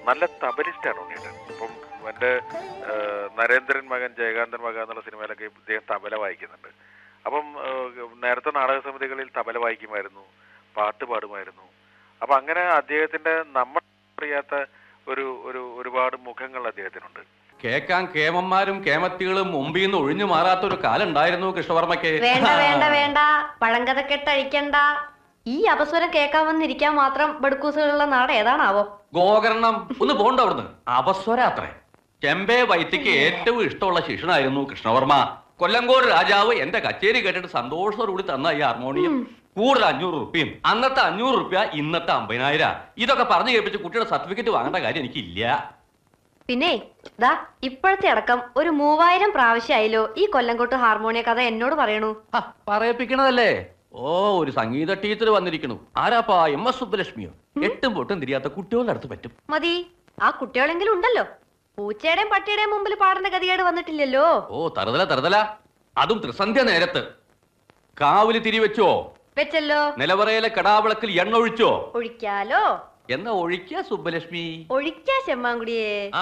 നല്ല തബലിസ്റ്റാണ് ഉണ്ണിയേട്ടൻ ഇപ്പം എൻ്റെ നരേന്ദ്രൻ മകൻ ജയകാന്തൻ മകൻ എന്നുള്ള സിനിമയിലൊക്കെ ഇദ്ദേഹം തബല വായിക്കുന്നുണ്ട് അപ്പം ഏഹ്, നേരത്തെ നാടക സമിതികളിൽ തബല വായിക്കുമായിരുന്നു പാട്ട് പാടുമായിരുന്നു അപ്പം അങ്ങനെ അദ്ദേഹത്തിന്റെ നമ്മൾ അറിയാത്ത ഒരു ഒരു ഒരുപാട് മുഖങ്ങൾ അദ്ദേഹത്തിനുണ്ട് കേക്കാൻ കേമന്മാരും കേമത്തികളും മുമ്പിൽ നിന്ന് ഒഴിഞ്ഞു മാറാത്ത ഒരു കാലം ഉണ്ടായിരുന്നു കൃഷ്ണവർമ്മയ്ക്ക് വേണ്ട വേണ്ട വേണ്ട പഴങ്കഥക്കെട്ടഴിക്കണ്ട ഈ അപസ്വരം കേൾക്കാൻ വന്നിരിക്കാൻ മാത്രം ബടുക്കൂസുകളുള്ള നാട് ഏതാണാവോ ഗോകർണം ഒന്ന് പോണ്ട അവിടുന്ന് അപസ്വരാത്രേ ചെമ്പേ വൈത്തിക്ക് ഏറ്റവും ഇഷ്ടമുള്ള ശിഷ്യനായിരുന്നു കൃഷ്ണവർമ്മ കൊല്ലങ്കോട് രാജാവ് എന്റെ കച്ചേരി കേട്ടിട്ട് സന്തോഷത്തോടുകൂടി തന്ന ഈ ഹാർമോണിയം കൂടുതൽ അഞ്ഞൂറ് റുപ്യയും അന്നത്തെ അഞ്ഞൂറ് റുപ്യ ഇന്നത്തെ അമ്പതിനായിരം ഇതൊക്കെ പറഞ്ഞു കേൾപ്പിച്ച് കുട്ടിയുടെ സർട്ടിഫിക്കറ്റ് വാങ്ങേണ്ട കാര്യം എനിക്കില്ല പിന്നെ ദാ ഇപ്പോഴത്തെ അടക്കം ഒരു മൂവായിരം പ്രാവശ്യമായല്ലോ ഈ കൊല്ലംകോട്ട് ഹാർമോണിയ കഥ എന്നോട് പറയണു ഹ, പറയിപ്പിക്കണതല്ലേ ഓ ഒരു സംഗീത ടീച്ചർ വന്നിരിക്കണു ആരാപ്പാ എം എസ് സുബ്ബലക്ഷ്മിയോ എട്ടും പൊട്ടും തിരിയാത്ത കുട്ടികളുടെ അടുത്ത് പറ്റും മതി ആ കുട്ടികളെങ്കിലും ഉണ്ടല്ലോ പൂച്ചയുടെയും പട്ടിയുടെയും മുമ്പിൽ പാടേണ്ട ഗതികേട് വന്നിട്ടില്ലല്ലോ ഓ തറുതല തറുതല അതും ത്രിസന്ധ്യ നേരത്ത് കാവില് തിരിവെച്ചോ വെച്ചല്ലോ നിലവറയിലെ കടാവിളക്കിൽ എണ്ണ ഒഴിച്ചോ ഒഴിക്കാലോ എന്നാ ഒഴിക്ക സുബ്ബലക്ഷ്മി ഒഴിക്കാ ചെമ്മാങ്കുടിയെ ആ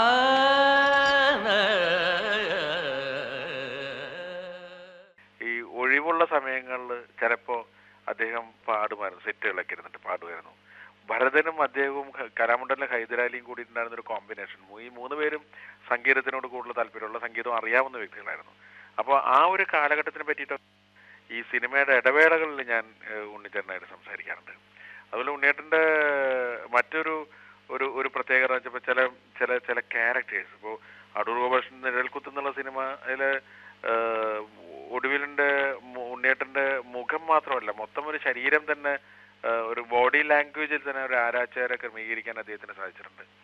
ഈ ഒഴിവുള്ള സമയങ്ങളിൽ ചിലപ്പോൾ അദ്ദേഹം പാടുമായിരുന്നു സെറ്റുകളൊക്കെ ഇരുന്നിട്ട് പാടുമായിരുന്നു ഭരതനും അദ്ദേഹവും ഹ- കലാമണ്ഡലിലെ ഹൈദരാലിയും കൂടി ഉണ്ടായിരുന്ന ഒരു കോമ്പിനേഷൻ ഈ മൂന്ന് പേരും സംഗീതത്തിനോട് കൂടുതൽ താല്പര്യമുള്ള സംഗീതം അറിയാവുന്ന വ്യക്തികളായിരുന്നു അപ്പോൾ ആ ഒരു കാലഘട്ടത്തിനെ പറ്റിയിട്ട് ഈ സിനിമയുടെ ഇടവേളകളിൽ ഞാൻ ഏഹ്, ഉണ്ണിച്ചേട്ടനായിട്ട് സംസാരിക്കാറുണ്ട് അതുപോലെ ഉണ്ണിയേട്ടൻ്റെ മറ്റൊരു ഒരു ഒരു പ്രത്യേകത വെച്ചപ്പോൾ ചില ചില ചില ക്യാരക്ടേഴ്സ് ഇപ്പോൾ അടൂർ ഗോപാലകൃഷ്ണൻ നിഴൽക്കുത്ത് എന്നുള്ള സിനിമ അതിൽ ഒടുവിലിൻ്റെ ഉണ്ണിയേട്ടൻ്റെ മുഖം മാത്രമല്ല മൊത്തം ഒരു ശരീരം തന്നെ ഏഹ്, ഒരു ബോഡി ലാംഗ്വേജിൽ തന്നെ ഒരു ആരാച്ചാരെ ക്രമീകരിക്കാൻ അദ്ദേഹത്തിന് സാധിച്ചിട്ടുണ്ട്